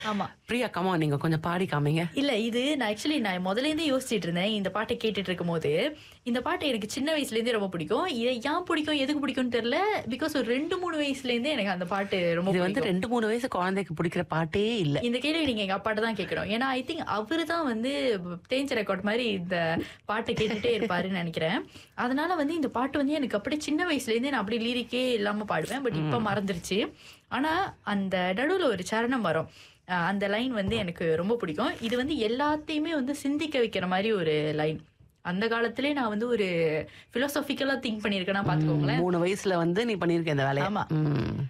ஆமா பிரியா கமா நீங்க கொஞ்சம் பாடி காமிங்க இல்ல இது நான் ஆக்சுவலி நான் முதல்ல இருந்தே யோசிச்சிட்டு இருந்தேன் இந்த பாட்டை கேட்டுட்டு இருக்கும் போது இந்த பாட்டு எனக்கு சின்ன வயசுல இருந்தே ரொம்ப பிடிக்கும் இதை ஏன் பிடிக்கும் எதுக்கு பிடிக்கும்னு தெரியல பிகாஸ் ஒரு ரெண்டு மூணு வயசுல இருந்தே எனக்கு அந்த பாட்டு ரொம்ப இது வந்து பிடிக்கும் ரெண்டு மூணு வயசு குழந்தைக்கு பிடிக்கிற பாட்டே இல்ல இந்த கேள்வி நீங்க எங்க அப்பாட்ட தான் கேட்கணும் ஏன்னா ஐ திங்க் அவரு தான் வந்து தேஞ்ச ரெக்கார்ட் மாதிரி இந்த பாட்டை கேட்டுட்டே இருப்பாருன்னு நினைக்கிறேன் அதனால வந்து இந்த பாட்டு வந்து எனக்கு அப்படியே சின்ன வயசுல இருந்தே நான் அப்படியே லிரிக்கே இல்லாம பாடுவேன் பட் இப்ப மறந்துருச்சு ஆனா அந்த நடுவுல ஒரு சரணம் வரும் அஹ் அந்த லைன் வந்து எனக்கு ரொம்ப பிடிக்கும் இது வந்து எல்லாத்தையுமே வந்து சிந்திக்க வைக்கிற மாதிரி ஒரு லைன் அந்த காலத்திலே நான் வந்து ஒரு பிலோசபிக்கலா திங்க் பண்ணியிருக்கேன்னா பாத்துக்கோங்களேன் மூணு வயசுல வந்து நீ பண்ணிருக்க இந்த வேலையை ஆமா. ம்.